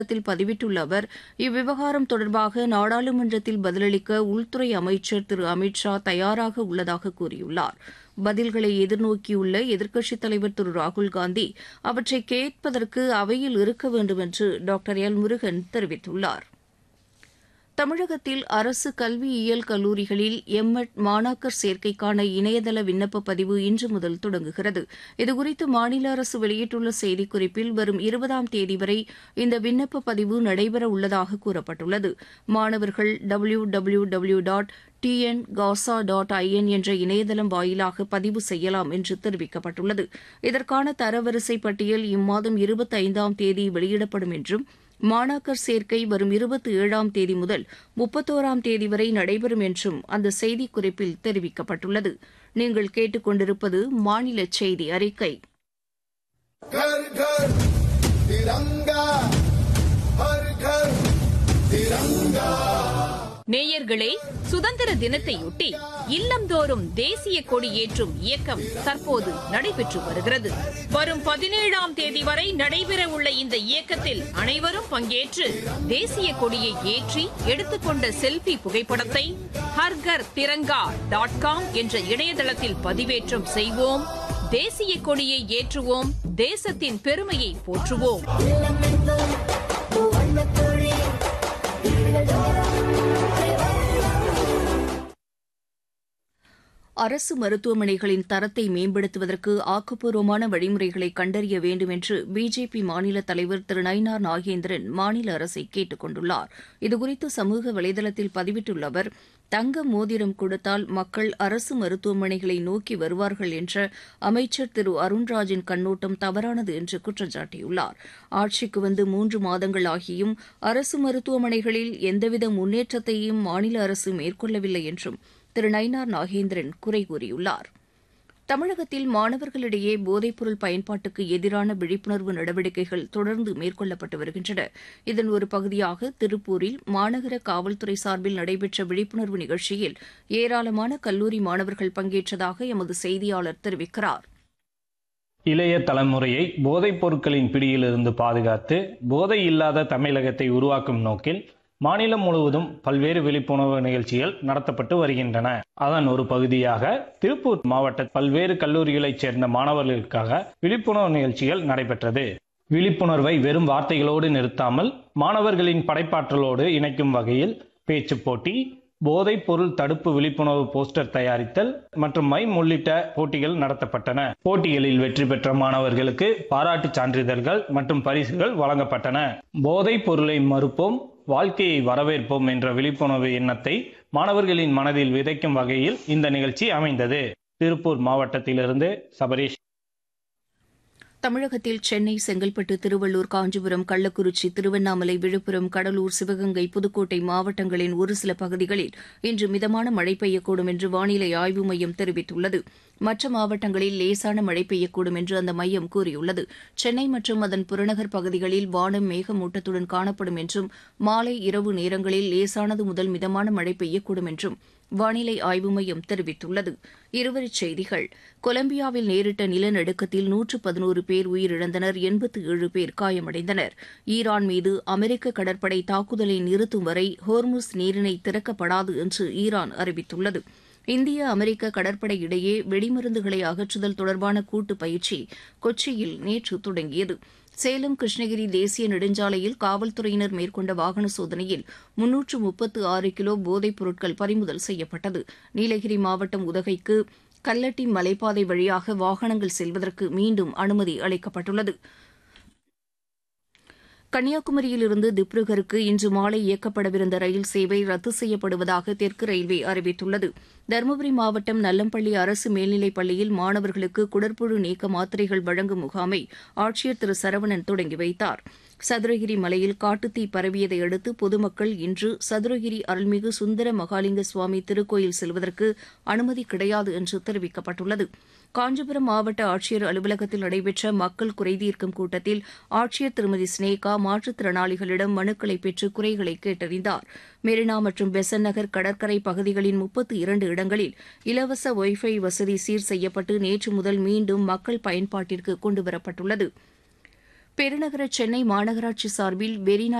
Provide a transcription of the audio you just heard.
த்தில் பதிவிட்டுள்ள அவர் இவ்விவகாரம் தொடர்பாக நாடாளுமன்றத்தில் பதிலளிக்க உள்துறை அமைச்சர் திரு அமித் ஷா தயாராக உள்ளதாக கூறியுள்ளார் பதில்களை எதிர்நோக்கியுள்ள எதிர்க்கட்சித் தலைவர் திரு ராகுல்காந்தி அவற்றை கேட்பதற்கு அவையில் இருக்க வேண்டும் என்று டாக்டர் எல் முருகன் தெரிவித்துள்ளார் தமிழகத்தில் அரசு கல்வியியல் கல்லூரிகளில் எம்எட் மாணாக்கர் சேர்க்கைக்கான இணையதள விண்ணப்ப பதிவு இன்று முதல் தொடங்குகிறது இதுகுறித்து மாநில அரசு வெளியிட்டுள்ள செய்திக்குறிப்பில் வரும் இருபதாம் தேதி வரை இந்த விண்ணப்ப பதிவு நடைபெற உள்ளதாக கூறப்பட்டுள்ளது மாணவர்கள் W W W dot TN GASA dot IN என்ற இணையதளம் வாயிலாக பதிவு செய்யலாம் என்று தெரிவிக்கப்பட்டுள்ளது இதற்கான தரவரிசை பட்டியல் இம்மாதம் இருபத்தைந்தாம் தேதி வெளியிடப்படும் என்றும் மாணாக்கர் சேர்க்கை வரும் இருபத்தி ஏழாம் தேதி முதல் முப்பத்தோராம் தேதி வரை நடைபெறும் என்றும் அந்த செய்திக்குறிப்பில் தெரிவிக்கப்பட்டுள்ளது நீங்கள் கேட்டுக்கொண்டிருப்பது மாநில செய்தி அறிக்கை घर घर तिरंगा हर घर तिरंगा நேயர்களே சுதந்திர தினத்தையொட்டி இல்லந்தோறும் தேசிய கொடி ஏற்றும் இயக்கம் தற்போது நடைபெற்று வருகிறது வரும் பதினேழாம் தேதி வரை நடைபெற உள்ள இந்த இயக்கத்தில் அனைவரும் பங்கேற்று தேசிய கொடியை ஏற்றி எடுத்துக்கொண்ட செல்பி புகைப்படத்தை ஹர்கர் திரங்கா டாட் காம் என்ற இணையதளத்தில் பதிவேற்றம் செய்வோம் தேசிய கொடியை ஏற்றுவோம் தேசத்தின் பெருமையை போற்றுவோம் அரசு மருத்துவமனைகளின் தரத்தை மேம்படுத்துவதற்கு ஆக்கப்பூர்வமான வழிமுறைகளை கண்டறிய வேண்டும் என்று பிஜேபி மாநில தலைவர் திரு நயினார் நாகேந்திரன் மாநில அரசை கேட்டுக் கொண்டுள்ளார் இதுகுறித்து சமூக வலைதளத்தில் பதிவிட்டுள்ள அவர் தங்க மோதிரம் கொடுத்தால் மக்கள் அரசு மருத்துவமனைகளை நோக்கி வருவார்கள் என்ற அமைச்சர் திரு அருண்ராஜின் கண்ணோட்டம் தவறானது என்று குற்றம் சாட்டியுள்ளார் ஆட்சிக்கு வந்து மூன்று மாதங்கள் ஆகியும் அரசு மருத்துவமனைகளில் எந்தவித முன்னேற்றத்தையும் மாநில அரசு மேற்கொள்ளவில்லை என்றும் திரு நயினார் நாகேந்திரன் குறை கூறியுள்ளார் தமிழகத்தில் மாணவர்களிடையே போதைப்பொருள் பயன்பாட்டுக்கு எதிரான விழிப்புணர்வு நடவடிக்கைகள் தொடர்ந்து மேற்கொள்ளப்பட்டு வருகின்றன இதன் ஒரு பகுதியாக திருப்பூரில் மாநகர காவல்துறை சார்பில் நடைபெற்ற விழிப்புணர்வு நிகழ்ச்சியில் ஏராளமான கல்லூரி மாணவர்கள் பங்கேற்றதாக எமது செய்தியாளர் தெரிவிக்கிறார் இளைய தலைமுறையை போதைப் பொருட்களின் பிடியிலிருந்து பாதுகாத்து போதை இல்லாத தமிழகத்தை உருவாக்கும் நோக்கில் மாநிலம் முழுவதும் பல்வேறு விழிப்புணர்வு நிகழ்ச்சிகள் நடத்தப்பட்டு வருகின்றன அதன் ஒரு பகுதியாக திருப்பூர் மாவட்ட பல்வேறு கல்லூரிகளைச் சேர்ந்த மாணவர்களுக்காக விழிப்புணர்வு நிகழ்ச்சிகள் நடைபெற்றது விழிப்புணர்வை வெறும் வார்த்தைகளோடு நிறுத்தாமல் மாணவர்களின் படைப்பாற்றலோடு இணைக்கும் வகையில் பேச்சுப் போட்டி போதைப் பொருள் தடுப்பு விழிப்புணர்வு போஸ்டர் தயாரித்தல் மற்றும் மைம் உள்ளிட்ட போட்டிகள் நடத்தப்பட்டன போட்டிகளில் வெற்றி பெற்ற மாணவர்களுக்கு பாராட்டுச் சான்றிதழ்கள் மற்றும் பரிசுகள் வழங்கப்பட்டன போதைப் பொருளை மறுப்போம் வாழ்க்கையை வரவேற்போம் என்ற விழிப்புணர்வு எண்ணத்தை மாணவர்களின் மனதில் விதைக்கும் வகையில் இந்த நிகழ்ச்சி அமைந்தது திருப்பூர் மாவட்டத்திலிருந்து சபரீஷ் தமிழகத்தில் சென்னை செங்கல்பட்டு திருவள்ளூர் காஞ்சிபுரம் கள்ளக்குறிச்சி திருவண்ணாமலை விழுப்புரம் கடலூர் சிவகங்கை புதுக்கோட்டை மாவட்டங்களின் ஒரு சில பகுதிகளில் இன்று மிதமான மழை பெய்யக்கூடும் என்று வானிலை ஆய்வு மையம் தெரிவித்துள்ளது மற்ற மாவட்டங்களில் லேசான மழை பெய்யக்கூடும் என்று அந்த மையம் கூறியுள்ளது சென்னை மற்றும் அதன் புறநகர் பகுதிகளில் வானம் மேகமூட்டத்துடன் காணப்படும் என்றும் மாலை இரவு நேரங்களில் லேசானது முதல் மிதமான மழை பெய்யக்கூடும் என்றும் வானிலை ஆய்வு மையம் தெரிவித்துள்ளது இருவரிச் செய்திகள் கொலம்பியாவில் நேரிட்ட நிலநடுக்கத்தில் நூற்று பதினோரு பேர் உயிரிழந்தனர் எண்பத்து ஏழு பேர் காயமடைந்தனர் ஈரான் மீது அமெரிக்க கடற்படை தாக்குதலை நிறுத்தும் வரை ஹோர்முஸ் நீரிணை திறக்கப்படாது என்று ஈரான் அறிவித்துள்ளது இந்திய அமெரிக்க கடற்படை இடையே வெடிமருந்துகளை அகற்றுதல் தொடர்பான கூட்டு பயிற்சி கொச்சியில் நேற்று தொடங்கியது சேலம் கிருஷ்ணகிரி தேசிய நெடுஞ்சாலையில் காவல்துறையினர் மேற்கொண்ட வாகன சோதனையில் முன்னூற்று முப்பத்து ஆறு கிலோ போதைப் பொருட்கள் பறிமுதல் செய்யப்பட்டது நீலகிரி மாவட்டம் உதகைக்கு கல்லட்டி மலைப்பாதை வழியாக வாகனங்கள் செல்வதற்கு மீண்டும் அனுமதி அளிக்கப்பட்டுள்ளது கன்னியாகுமரியிலிருந்து திப்ருகருக்கு இன்று மாலை இயக்கப்படவிருந்த ரயில் சேவை ரத்து செய்யப்படுவதாக தெற்கு ரயில்வே அறிவித்துள்ளது தருமபுரி மாவட்டம் நல்லம்பள்ளி அரசு மேல்நிலைப் பள்ளியில் மாணவர்களுக்கு குடற்புழு நீக்க மாத்திரைகள் வழங்கும் முகாமை ஆட்சியர் திரு சரவணன் தொடங்கி வைத்தார் சதுரகிரி மலையில் காட்டுத்தீ பரவியதை அடுத்து பொதுமக்கள் இன்று சதுரகிரி அருள்மிகு சுந்தர மகாலிங்க சுவாமி திருக்கோயில் செல்வதற்கு அனுமதி கிடையாது என்று தெரிவிக்கப்பட்டுள்ளது காஞ்சிபுரம் மாவட்ட ஆட்சியர் அலுவலகத்தில் நடைபெற்ற மக்கள் குறைதீர்க்கும் கூட்டத்தில் ஆட்சியர் திருமதி ஸ்னேகா மாற்றுத்திறனாளிகளிடம் மனுக்களை பெற்று குறைகளை கேட்டறிந்தார் மெரினா மற்றும் பெசன் நகர் கடற்கரை பகுதிகளின் முப்பத்து இரண்டு இடங்களில் இலவச ஒய்ஃபை வசதி சீர் செய்யப்பட்டு நேற்று முதல் மீண்டும் மக்கள் பயன்பாட்டிற்கு கொண்டுவரப்பட்டுள்ளது பெருநகர சென்னை மாநகராட்சி சார்பில் வெறிநா